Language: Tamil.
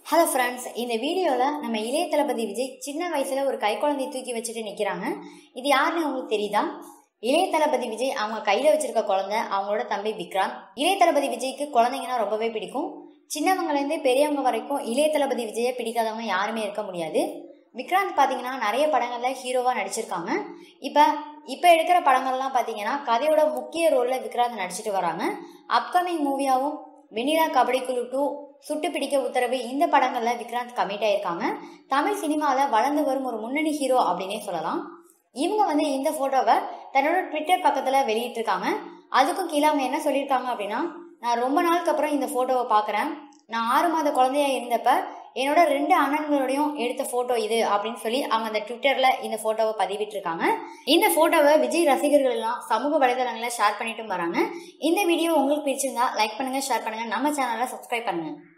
ஹலோ ஃப்ரெண்ட்ஸ் இந்த வீடியோவில் நம்ம இளைய தளபதி விஜய் சின்ன வயசில் ஒரு கை குழந்தையை தூக்கி வச்சுட்டு நிற்கிறாங்க இது யாருன்னு உங்களுக்கு தெரியுதா இளைய தளபதி விஜய் அவங்க கையில் வச்சிருக்க குழந்தை அவங்களோட தம்பி விக்ராந்த் இளைய தளபதி விஜய்க்கு குழந்தைங்கன்னா ரொம்பவே பிடிக்கும் சின்னவங்கலேருந்து பெரியவங்க வரைக்கும் இளைய தளபதி விஜயை பிடிக்காதவங்க யாருமே இருக்க முடியாது விக்ராந்த் பார்த்தீங்கன்னா நிறைய படங்களில் ஹீரோவாக நடிச்சிருக்காங்க இப்போ இப்போ எடுக்கிற படங்கள்லாம் பார்த்தீங்கன்னா கதையோட முக்கிய ரோலில் விக்ராந்த் நடிச்சிட்டு வராங்க அப்கமிங் மூவியாகவும் வெண்ணிலா கபடி குழு டூ சுட்டு பிடிக்க உத்தரவு இந்த படங்களில் விக்ராந்த் கமிட் ஆயிருக்காங்க தமிழ் சினிமாவில் வளர்ந்து வரும் ஒரு முன்னணி ஹீரோ அப்படின்னே சொல்லலாம் இவங்க வந்து இந்த ஃபோட்டோவை தன்னோட ட்விட்டர் பக்கத்தில் வெளியிட்டிருக்காங்க அதுக்கும் கீழே அவங்க என்ன சொல்லியிருக்காங்க அப்படின்னா நான் ரொம்ப நாளுக்கு அப்புறம் இந்த ஃபோட்டோவை பார்க்குறேன் நான் ஆறு மாத குழந்தையா இருந்தப்ப என்னோட ரெண்டு அண்ணன்களோடையும் எடுத்த ஃபோட்டோ இது அப்படின்னு சொல்லி அவங்க அந்த ட்விட்டரில் இந்த ஃபோட்டோவை பதிவிட்டிருக்காங்க இந்த ஃபோட்டோவை விஜய் ரசிகர்கள் எல்லாம் சமூக வலைதளங்களில் ஷேர் பண்ணிட்டும் வராங்க இந்த வீடியோ உங்களுக்கு பிடிச்சிருந்தா லைக் பண்ணுங்க ஷேர் பண்ணுங்க நம்ம சேனலை சப்ஸ்கிரைப் பண்ணுங்க